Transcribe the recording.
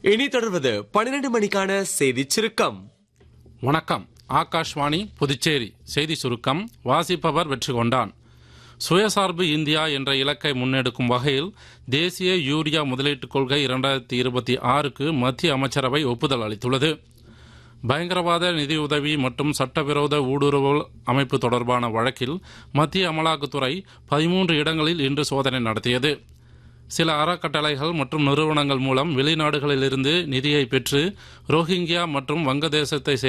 இனி தொடர்வது பன்னிரண்டு மணிக்கான செய்திச் சுருக்கம் வணக்கம் ஆகாஷ்வாணி புதுச்சேரி செய்தி சுருக்கம் வாசிப்பவர் வெற்றி கொண்டான் சுயசார்பு இந்தியா என்ற இலக்கை முன்னெடுக்கும் வகையில் தேசிய யூரியா முதலீட்டுக் கொள்கை இரண்டாயிரத்தி இருபத்தி ஆறுக்கு மத்திய அமைச்சரவை ஒப்புதல் அளித்துள்ளது பயங்கரவாத நிதியுதவி மற்றும் சட்டவிரோத ஊடுருவல் அமைப்பு தொடர்பான வழக்கில் மத்திய அமலாக்கத்துறை பதிமூன்று இடங்களில் இன்று சோதனை நடத்தியது சில அறக்கட்டளைகள் மற்றும் நிறுவனங்கள் மூலம் வெளிநாடுகளிலிருந்து நிதியை பெற்று ரோஹிங்கியா மற்றும் வங்கதேசத்தை சேர்ந்த